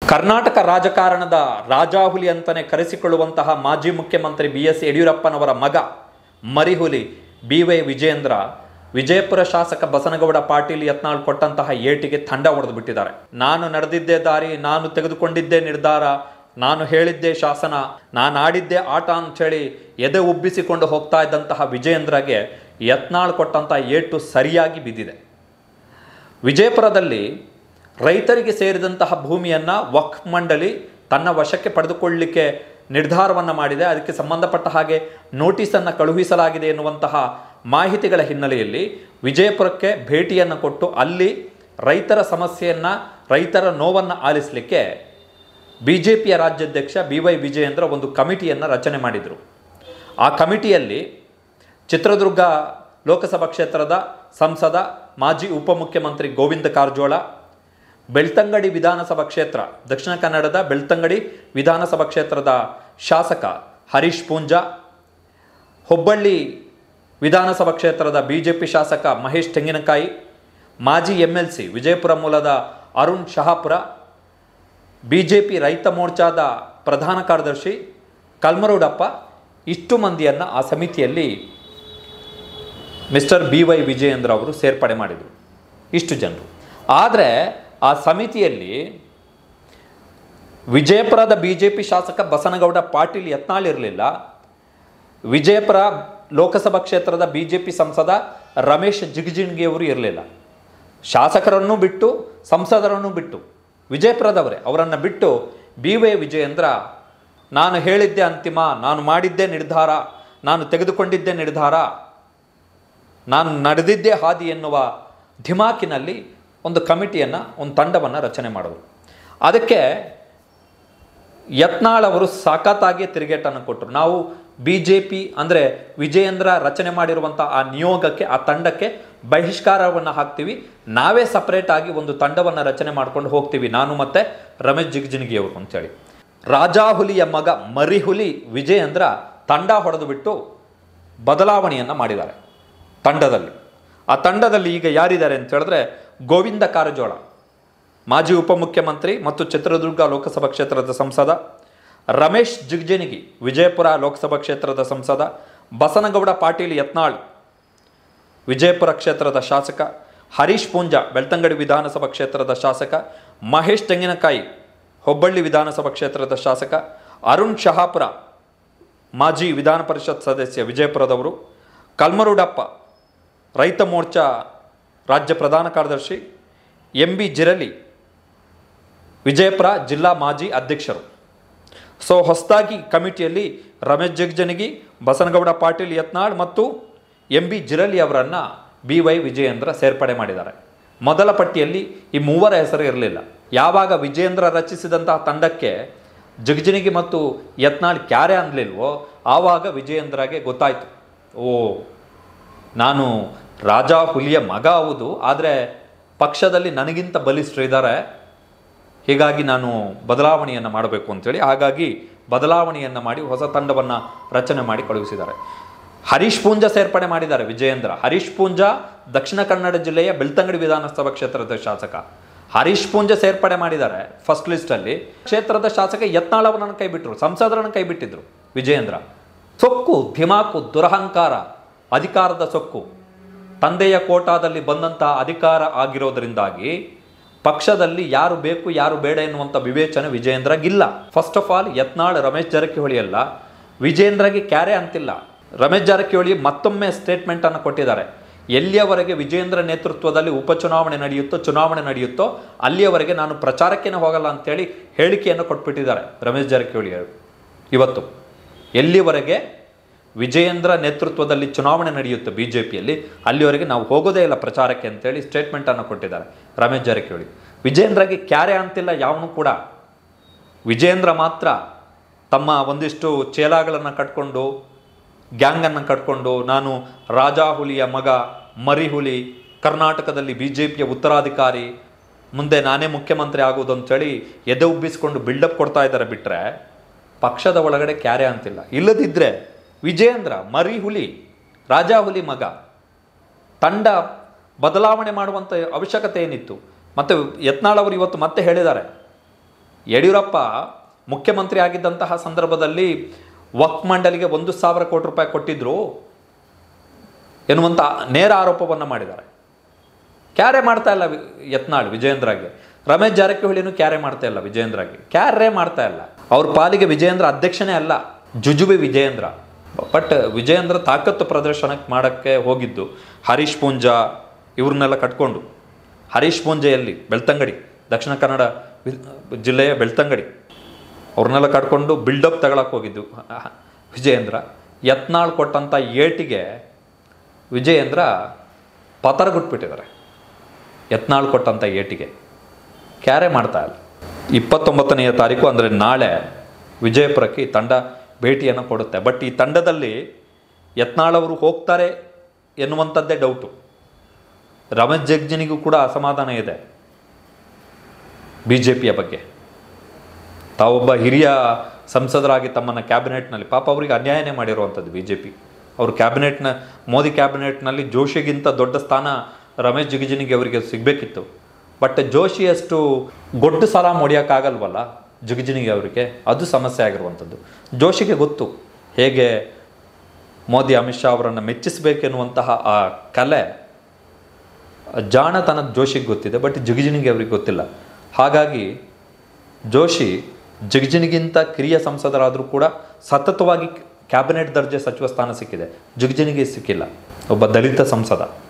ಕರ್ನಾಟಕ ರಾಜಕಾರಣದ ರಾಜಾಹುಲಿ ಅಂತಲೇ ಕರೆಸಿಕೊಳ್ಳುವಂತಹ ಮಾಜಿ ಮುಖ್ಯಮಂತ್ರಿ ಬಿ ಎಸ್ ಯಡಿಯೂರಪ್ಪನವರ ಮಗ ಮರಿಹುಲಿ ಬಿ ವೈ ವಿಜೇಂದ್ರ ವಿಜಯಪುರ ಶಾಸಕ ಬಸನಗೌಡ ಪಾಟೀಲ್ ಯತ್ನಾಳ್ ಕೊಟ್ಟಂತಹ ಏಟಿಗೆ ತಂಡ ಹೊಡೆದು ಬಿಟ್ಟಿದ್ದಾರೆ ನಾನು ನಡೆದಿದ್ದೇ ದಾರಿ ನಾನು ತೆಗೆದುಕೊಂಡಿದ್ದೇ ನಿರ್ಧಾರ ನಾನು ಹೇಳಿದ್ದೇ ಶಾಸನ ನಾನು ಆಡಿದ್ದೇ ಆಟ ಅಂಥೇಳಿ ಎದೆ ಉಬ್ಬಿಸಿಕೊಂಡು ಹೋಗ್ತಾ ಇದ್ದಂತಹ ವಿಜೇಂದ್ರಗೆ ಯತ್ನಾಳ್ ಕೊಟ್ಟಂತಹ ಏಟು ಸರಿಯಾಗಿ ಬಿದ್ದಿದೆ ವಿಜಯಪುರದಲ್ಲಿ ರೈತರಿಗೆ ಸೇರಿದಂತಹ ಭೂಮಿಯನ್ನು ವಕ್ಫ್ ಮಂಡಳಿ ತನ್ನ ವಶಕ್ಕೆ ಪಡೆದುಕೊಳ್ಳಲಿಕ್ಕೆ ನಿರ್ಧಾರವನ್ನು ಮಾಡಿದೆ ಅದಕ್ಕೆ ಸಂಬಂಧಪಟ್ಟ ಹಾಗೆ ನೋಟಿಸನ್ನು ಕಳುಹಿಸಲಾಗಿದೆ ಎನ್ನುವಂತಹ ಮಾಹಿತಿಗಳ ಹಿನ್ನೆಲೆಯಲ್ಲಿ ವಿಜಯಪುರಕ್ಕೆ ಭೇಟಿಯನ್ನು ಕೊಟ್ಟು ಅಲ್ಲಿ ರೈತರ ಸಮಸ್ಯೆಯನ್ನು ರೈತರ ನೋವನ್ನು ಆಲಿಸಲಿಕ್ಕೆ ಬಿ ಜೆ ಪಿಯ ರಾಜ್ಯಾಧ್ಯಕ್ಷ ಬಿ ವೈ ವಿಜಯೇಂದ್ರ ಒಂದು ಕಮಿಟಿಯನ್ನು ರಚನೆ ಮಾಡಿದರು ಆ ಕಮಿಟಿಯಲ್ಲಿ ಚಿತ್ರದುರ್ಗ ಲೋಕಸಭಾ ಕ್ಷೇತ್ರದ ಸಂಸದ ಮಾಜಿ ಉಪಮುಖ್ಯಮಂತ್ರಿ ಗೋವಿಂದ ಕಾರಜೋಳ ಬೆಳ್ತಂಗಡಿ ವಿಧಾನಸಭಾ ಕ್ಷೇತ್ರ ದಕ್ಷಿಣ ಕನ್ನಡದ ಬೆಳ್ತಂಗಡಿ ವಿಧಾನಸಭಾ ಕ್ಷೇತ್ರದ ಶಾಸಕ ಹರೀಶ್ ಪೂಂಜಾ ಹುಬ್ಬಳ್ಳಿ ವಿಧಾನಸಭಾ ಕ್ಷೇತ್ರದ ಬಿ ಜೆ ಪಿ ಶಾಸಕ ಮಹೇಶ್ ತೆಂಗಿನಕಾಯಿ ಮಾಜಿ ಎಮ್ ಎಲ್ ಸಿ ವಿಜಯಪುರ ಮೂಲದ Arun Shahapur B J P ರೈತ ಮೋರ್ಚಾದ ಪ್ರಧಾನ ಕಾರ್ಯದರ್ಶಿ ಕಲ್ಮರುಡಪ್ಪ ಇಷ್ಟು ಮಂದಿಯನ್ನು ಆ ಸಮಿತಿಯಲ್ಲಿ ಮಿಸ್ಟರ್ ಬಿ ವೈ ವಿಜಯೇಂದ್ರ ಅವರು ಸೇರ್ಪಡೆ ಮಾಡಿದರು ಇಷ್ಟು ಜನರು ಆದರೆ ಆ ಸಮಿತಿಯಲ್ಲಿ ವಿಜಯಪುರದ ಬಿ ಜೆ ಪಿ ಶಾಸಕ ಬಸನಗೌಡ ಪಾಟೀಲ್ ಯತ್ನಾಳ್ ಇರಲಿಲ್ಲ ವಿಜಯಪುರ ಲೋಕಸಭಾ ಕ್ಷೇತ್ರದ ಬಿ ಜೆ ಪಿ ಸಂಸದ ರಮೇಶ್ ಜಿಗಜಿಣ್ಗಿ ಅವರು ಇರಲಿಲ್ಲ ಶಾಸಕರನ್ನು ಬಿಟ್ಟು ಸಂಸದರನ್ನು ಬಿಟ್ಟು ವಿಜಯಪುರದವರೇ ಅವರನ್ನು ಬಿಟ್ಟು ಬಿ ವೈ ವಿಜಯೇಂದ್ರ ನಾನು ಹೇಳಿದ್ದೆ ಅಂತಿಮ ನಾನು ಮಾಡಿದ್ದೇ ನಿರ್ಧಾರ ನಾನು ತೆಗೆದುಕೊಂಡಿದ್ದೇ ನಿರ್ಧಾರ ನಾನು ನಡೆದಿದ್ದೇ ಹಾದಿ ಎನ್ನುವ ಧಿಮಾಕಿನಲ್ಲಿ ಒಂದು ಕಮಿಟಿಯನ್ನು ಒಂದು ತಂಡವನ್ನು ರಚನೆ ಮಾಡೋದು ಅದಕ್ಕೆ ಯತ್ನಾಳ್ ಅವರು ಸಾಕತ್ತಾಗಿ ತಿರುಗೇಟನ್ನು ಕೊಟ್ಟರು ನಾವು ಬಿ ಜೆ ಪಿ ಅಂದರೆ ವಿಜಯೇಂದ್ರ ರಚನೆ ಮಾಡಿರುವಂಥ ಆ ನಿಯೋಗಕ್ಕೆ ಆ ತಂಡಕ್ಕೆ ಬಹಿಷ್ಕಾರವನ್ನು ಹಾಕ್ತೀವಿ ನಾವೇ ಸಪ್ರೇಟ್ ಆಗಿ ಒಂದು ತಂಡವನ್ನು ರಚನೆ ಮಾಡ್ಕೊಂಡು ಹೋಗ್ತೀವಿ ನಾನು ಮತ್ತು ರಮೇಶ್ ಜಿಗ್ಜಿನ್ಗಿ ಅವರು ಅಂತೇಳಿ ರಾಜಾಹುಲಿಯ ಮಗ ಮರಿಹುಲಿ ವಿಜಯೇಂದ್ರ ತಂಡ ಹೊಡೆದು ಬಿಟ್ಟು ಬದಲಾವಣೆಯನ್ನು ಮಾಡಿದ್ದಾರೆ ತಂಡದಲ್ಲಿ ಆ ತಂಡದಲ್ಲಿ ಈಗ ಯಾರಿದ್ದಾರೆ ಅಂತ ಹೇಳಿದ್ರೆ ಗೋವಿಂದ ಕಾರಜೋಳ ಮಾಜಿ ಉಪಮುಖ್ಯಮಂತ್ರಿ ಮತ್ತು ಚಿತ್ರದುರ್ಗ ಲೋಕಸಭಾ ಕ್ಷೇತ್ರದ ಸಂಸದ ರಮೇಶ್ ಜಿಗ್ಜಿನಿಗಿ ವಿಜಯಪುರ ಲೋಕಸಭಾ ಕ್ಷೇತ್ರದ ಸಂಸದ ಬಸನಗೌಡ ಪಾಟೀಲ್ ಯತ್ನಾಳ್ ವಿಜಯಪುರ ಕ್ಷೇತ್ರದ ಶಾಸಕ ಹರೀಶ್ ಪೂಂಜಾ ಬೆಳ್ತಂಗಡಿ ವಿಧಾನಸಭಾ ಕ್ಷೇತ್ರದ ಶಾಸಕ ಮಹೇಶ್ ತೆಂಗಿನಕಾಯಿ ಹುಬ್ಬಳ್ಳಿ ವಿಧಾನಸಭಾ ಕ್ಷೇತ್ರದ ಶಾಸಕ ಅರುಣ್ ಶಹಾಪುರ ಮಾಜಿ ವಿಧಾನ ಪರಿಷತ್ ಸದಸ್ಯ ವಿಜಯಪುರದವರು ಕಲ್ಮರುಡಪ್ಪ ರೈತ ಮೋರ್ಚಾ ರಾಜ್ಯ ಪ್ರಧಾನ ಕಾರ್ಯದರ್ಶಿ ಎಂ ಬಿ ಜಿರಲಿ ವಿಜಯಪುರ ಜಿಲ್ಲಾ ಮಾಜಿ ಅಧ್ಯಕ್ಷರು ಸೊ ಹೊಸದಾಗಿ ಕಮಿಟಿಯಲ್ಲಿ ರಮೇಶ್ ಜಗ್ಜನಿಗಿ ಬಸನಗೌಡ ಪಾಟೀಲ್ ಯತ್ನಾಳ್ ಮತ್ತು ಎಂ ಬಿ ಜಿರಲಿ ಅವರನ್ನು ಬಿ ವೈ ವಿಜಯೇಂದ್ರ ಸೇರ್ಪಡೆ ಮಾಡಿದ್ದಾರೆ ಮೊದಲ ಪಟ್ಟಿಯಲ್ಲಿ ಈ ಮೂವರ ಹೆಸರು ಇರಲಿಲ್ಲ ಯಾವಾಗ ವಿಜಯೇಂದ್ರ ರಚಿಸಿದಂತಹ ತಂಡಕ್ಕೆ ಜಗಜಿನಿಗಿ ಮತ್ತು ಯತ್ನಾಳ್ ಕ್ಯಾರೆ ಅನ್ನಲಿಲ್ವೋ ಆವಾಗ ವಿಜಯೇಂದ್ರಗೆ ಗೊತ್ತಾಯಿತು ಓ ನಾನು ರಾಜ ಹುಲಿಯ ಮಗ ಹೌದು ಆದರೆ ಪಕ್ಷದಲ್ಲಿ ನನಗಿಂತ ಬಲಿಷ್ಠರು ಇದ್ದಾರೆ ಹೀಗಾಗಿ ನಾನು ಬದಲಾವಣೆಯನ್ನು ಮಾಡಬೇಕು ಅಂತೇಳಿ ಹಾಗಾಗಿ ಬದಲಾವಣೆಯನ್ನು ಮಾಡಿ ಹೊಸ ತಂಡವನ್ನು ರಚನೆ ಮಾಡಿ ಕಳುಹಿಸಿದ್ದಾರೆ ಹರೀಶ್ ಪೂಂಜಾ ಸೇರ್ಪಡೆ ಮಾಡಿದ್ದಾರೆ ವಿಜಯೇಂದ್ರ ಹರೀಶ್ ಪೂಂಜಾ ದಕ್ಷಿಣ ಕನ್ನಡ ಜಿಲ್ಲೆಯ ಬೆಳ್ತಂಗಡಿ ವಿಧಾನಸಭಾ ಕ್ಷೇತ್ರದ ಶಾಸಕ ಹರೀಶ್ ಪೂಂಜಾ ಸೇರ್ಪಡೆ ಮಾಡಿದ್ದಾರೆ ಫಸ್ಟ್ ಲಿಸ್ಟಲ್ಲಿ ಕ್ಷೇತ್ರದ ಶಾಸಕ ಯತ್ನಾಳ್ ಅವರನ್ನು ಕೈ ಬಿಟ್ಟರು ಸಂಸದರನ್ನು ಕೈ ಬಿಟ್ಟಿದ್ರು ವಿಜಯೇಂದ್ರ ಸೊಕ್ಕು ಧಿಮಾಕು ದುರಹಂಕಾರ ಅಧಿಕಾರದ ಸೊಕ್ಕು ತಂದೆಯ ಕೋಟಾದಲ್ಲಿ ಬಂದಂಥ ಅಧಿಕಾರ ಆಗಿರೋದರಿಂದಾಗಿ ಪಕ್ಷದಲ್ಲಿ ಯಾರು ಬೇಕು ಯಾರು ಬೇಡ ಎನ್ನುವಂಥ ವಿವೇಚನೆ ವಿಜಯೇಂದ್ರಗಿಲ್ಲ first of all Yatnal Ramesh Jarkiholi ಅಲ್ಲ ವಿಜಯೇಂದ್ರಗೆ ಕ್ಯಾರೆ ಅಂತಿಲ್ಲ ರಮೇಶ್ ಜಾರಕಿಹೊಳಿ ಮತ್ತೊಮ್ಮೆ ಸ್ಟೇಟ್ಮೆಂಟನ್ನು ಕೊಟ್ಟಿದ್ದಾರೆ ಎಲ್ಲಿಯವರೆಗೆ ವಿಜಯೇಂದ್ರ ನೇತೃತ್ವದಲ್ಲಿ ಉಪಚುನಾವಣೆ ನಡೆಯುತ್ತೋ ಚುನಾವಣೆ ನಡೆಯುತ್ತೋ ಅಲ್ಲಿಯವರೆಗೆ ನಾನು ಪ್ರಚಾರಕ್ಕೇನೆ ಹೋಗಲ್ಲ ಅಂತೇಳಿ ಹೇಳಿಕೆಯನ್ನು ಕೊಟ್ಬಿಟ್ಟಿದ್ದಾರೆ ರಮೇಶ್ ಜಾರಕಿಹೊಳಿ ಅವರು ಇವತ್ತು ಎಲ್ಲಿವರೆಗೆ ವಿಜಯೇಂದ್ರ ನೇತೃತ್ವದಲ್ಲಿ ಚುನಾವಣೆ ನಡೆಯುತ್ತೆ ಬಿ ಜೆ ಪಿಯಲ್ಲಿ ಅಲ್ಲಿವರೆಗೆ ನಾವು ಹೋಗೋದೇ ಇಲ್ಲ ಪ್ರಚಾರಕ್ಕೆ ಅಂತೇಳಿ ಸ್ಟೇಟ್ಮೆಂಟನ್ನು ಕೊಟ್ಟಿದ್ದಾರೆ ರಮೇಶ್ ಜಾರಕಿಹೊಳಿ ವಿಜಯೇಂದ್ರಗೆ ಕ್ಯಾರೆ ಅಂತಿಲ್ಲ ಯಾವನು ಕೂಡ ವಿಜಯೇಂದ್ರ ಮಾತ್ರ ತಮ್ಮ ಒಂದಿಷ್ಟು ಚೇಲಾಗಳನ್ನು ಕಟ್ಕೊಂಡು ಗ್ಯಾಂಗನ್ನು ಕಟ್ಕೊಂಡು ನಾನು ರಾಜಾಹುಲಿಯ ಮಗ ಮರಿಹುಲಿ ಕರ್ನಾಟಕದಲ್ಲಿ ಬಿ ಜೆ ಪಿಯ ಉತ್ತರಾಧಿಕಾರಿ ಮುಂದೆ ನಾನೇ ಮುಖ್ಯಮಂತ್ರಿ ಆಗೋದು ಅಂತೇಳಿ ಎದೆ ಉಬ್ಬಿಸ್ಕೊಂಡು ಬಿಲ್ಡಪ್ ಕೊಡ್ತಾ ಇದ್ದಾರೆ ಬಿಟ್ಟರೆ ಪಕ್ಷದ ಒಳಗಡೆ ಕ್ಯಾರೆ ಅಂತಿಲ್ಲ ಇಲ್ಲದಿದ್ದರೆ ವಿಜಯೇಂದ್ರ ಮರಿಹುಲಿ ರಾಜಾಹುಲಿ ಮಗ ತಂಡ ಬದಲಾವಣೆ ಮಾಡುವಂಥ ಅವಶ್ಯಕತೆ ಏನಿತ್ತು ಮತ್ತು ಯತ್ನಾಳ್ ಅವರು ಇವತ್ತು ಮತ್ತೆ ಹೇಳಿದ್ದಾರೆ ಯಡಿಯೂರಪ್ಪ ಮುಖ್ಯಮಂತ್ರಿ ಆಗಿದ್ದಂತಹ ಸಂದರ್ಭದಲ್ಲಿ ವಕ್ ಮಂಡಲಿಗೆ ಒಂದು ಸಾವಿರ ಕೋಟಿ ರೂಪಾಯಿ ಕೊಟ್ಟಿದ್ರು ಎನ್ನುವಂಥ ನೇರ ಆರೋಪವನ್ನು ಮಾಡಿದ್ದಾರೆ ಕ್ಯಾರೆ ಮಾಡ್ತಾ ಇಲ್ಲ ವಿ- ಯತ್ನಾಳ್ ವಿಜಯೇಂದ್ರಗೆ ರಮೇಶ್ ಜಾರಕಿಹೊಳಿನೂ ಕ್ಯಾರೆ ಮಾಡ್ತಾ ಇಲ್ಲ ವಿಜಯೇಂದ್ರಗೆ ಕ್ಯಾರೇ ಮಾಡ್ತಾ ಇಲ್ಲ ಅವ್ರ ಪಾಲಿಗೆ ವಿಜಯೇಂದ್ರ ಅಧ್ಯಕ್ಷನೇ ಅಲ್ಲ ಜುಜುಬಿ ವಿಜಯೇಂದ್ರ ಬಟ್ ವಿಜಯೇಂದ್ರ ತಾಕತ್ತು ಪ್ರದರ್ಶನಕ್ಕೆ ಮಾಡೋಕ್ಕೆ ಹೋಗಿದ್ದು ಹರೀಶ್ ಪೂಂಜಾ ಇವ್ರನ್ನೆಲ್ಲ ಕಟ್ಕೊಂಡು ಹರೀಶ್ ಪೂಂಜೆ ಎಲ್ಲಿ ಬೆಳ್ತಂಗಡಿ ದಕ್ಷಿಣ ಕನ್ನಡ ವಿ- ಜಿಲ್ಲೆಯ ಬೆಳ್ತಂಗಡಿ ಅವ್ರನ್ನೆಲ್ಲ ಕಟ್ಕೊಂಡು ಬಿಲ್ಡಪ್ ತಗೊಳಕ್ಕೆ ಹೋಗಿದ್ದು ವಿಜಯೇಂದ್ರ ಯತ್ನಾಳ್ ಕೊಟ್ಟಂಥ ಏಟಿಗೆ ವಿಜಯೇಂದ್ರ ಪತರಗುಟ್ಬಿಟ್ಟಿದ್ದಾರೆ ಯತ್ನಾಳ್ ಕೊಟ್ಟಂಥ ಏಟಿಗೆ ಕ್ಯಾರೆ ಮಾಡ್ತಾ ಇಲ್ಲ ಇಪ್ಪತ್ತೊಂಬತ್ತನೆಯ ತಾರೀಕು ಅಂದರೆ ನಾಳೆ ವಿಜಯಪುರಕ್ಕೆ ಈ ತಂಡ ಭೇಟಿಯನ್ನು ಕೊಡುತ್ತೆ ಬಟ್ ಈ ತಂಡದಲ್ಲಿ ಯತ್ನಾಳ್ ಅವರು ಹೋಗ್ತಾರೆ ಎನ್ನುವಂಥದ್ದೇ ಡೌಟು ರಮೇಶ್ ಜಗ್ಜಿನಿಗೂ ಕೂಡ ಅಸಮಾಧಾನ ಇದೆ ಬಿ ಜೆ ಪಿಯ ಬಗ್ಗೆ ತಾವೊಬ್ಬ ಹಿರಿಯ ಸಂಸದರಾಗಿ ತಮ್ಮನ್ನು ಕ್ಯಾಬಿನೆಟ್ನಲ್ಲಿ ಪಾಪ ಅವರಿಗೆ ಅನ್ಯಾಯನೇ ಮಾಡಿರುವಂಥದ್ದು ಬಿ ಜೆ ಪಿ ಅವರು ಕ್ಯಾಬಿನೆಟ್ನ ಮೋದಿ ಕ್ಯಾಬಿನೆಟ್ನಲ್ಲಿ ಜೋಶಿಗಿಂತ ದೊಡ್ಡ ಸ್ಥಾನ ರಮೇಶ್ ಜಿಗಜಿನಿಗೆ ಅವರಿಗೆ ಸಿಗಬೇಕಿತ್ತು ಬಟ್ ಜೋಶಿಯಷ್ಟು ಗೊಡ್ಡು ಸಾಲ ಹೊಡಿಯೋಕ್ಕಾಗಲ್ವಲ್ಲ ಜಿಗಜಿನಿಗೆ ಅವರಿಗೆ ಅದು ಸಮಸ್ಯೆ ಆಗಿರುವಂಥದ್ದು ಜೋಶಿಗೆ ಗೊತ್ತು ಹೇಗೆ ಮೋದಿ ಅಮಿತ್ ಶಾ ಅವರನ್ನು ಮೆಚ್ಚಿಸಬೇಕೆನ್ನುವಂತಹ ಆ ಕಲೆ ಜಾಣತನದ ಜೋಶಿಗೆ ಗೊತ್ತಿದೆ ಬಟ್ ಜಿಗಜಿನಿಗೆ ಅವ್ರಿಗೆ ಗೊತ್ತಿಲ್ಲ ಹಾಗಾಗಿ ಜೋಶಿ ಜಿಗಜಿನಿಗಿಂತ ಕಿರಿಯ ಸಂಸದರಾದರೂ ಕೂಡ ಸತತವಾಗಿ ಕ್ಯಾಬಿನೆಟ್ ದರ್ಜೆ ಸಚಿವ ಸ್ಥಾನ ಸಿಕ್ಕಿದೆ ಜಿಗಜಿನಿಗೆ ಸಿಕ್ಕಿಲ್ಲ ಒಬ್ಬ ದಲಿತ ಸಂಸದ